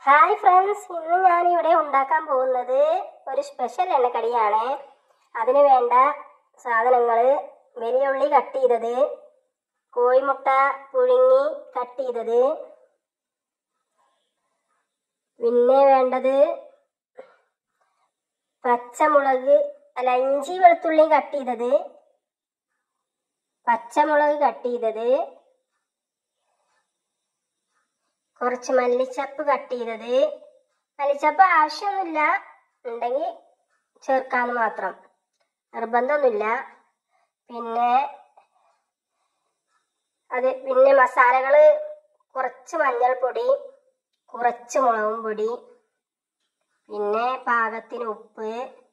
hi friends ഇന്ന് ഞാൻ ഇവിടെ ഉണ്ടാക്കാൻ പോകുന്നത് ഒരു സ്പെഷ്യൽ എണ്ണക്കടിയാണ് അതിന് വേണ്ട സാധനങ്ങൾ വലിയ ഉള്ളി കട്ട് ചെയ്തത് കോഴിമുട്ട പുഴുങ്ങി കട്ട് ചെയ്തത് പിന്നെ വേണ്ടത് പച്ചമുളക് അല്ല ഇഞ്ചി വെളുത്തുള്ളി കട്ട് ചെയ്തത് പച്ചമുളക് കട്ട് ചെയ്തത് കുറച്ച് മല്ലിച്ചപ്പ് കട്ട് ചെയ്തത് മല്ലിച്ചപ്പ് ആവശ്യമൊന്നുമില്ല ഉണ്ടെങ്കിൽ ചേർക്കാന്ന് മാത്രം നിർബന്ധമൊന്നുമില്ല പിന്നെ അത് പിന്നെ മസാലകൾ കുറച്ച് മഞ്ഞൾപ്പൊടി കുറച്ച് മുളകും പൊടി പിന്നെ പാകത്തിന് ഉപ്പ്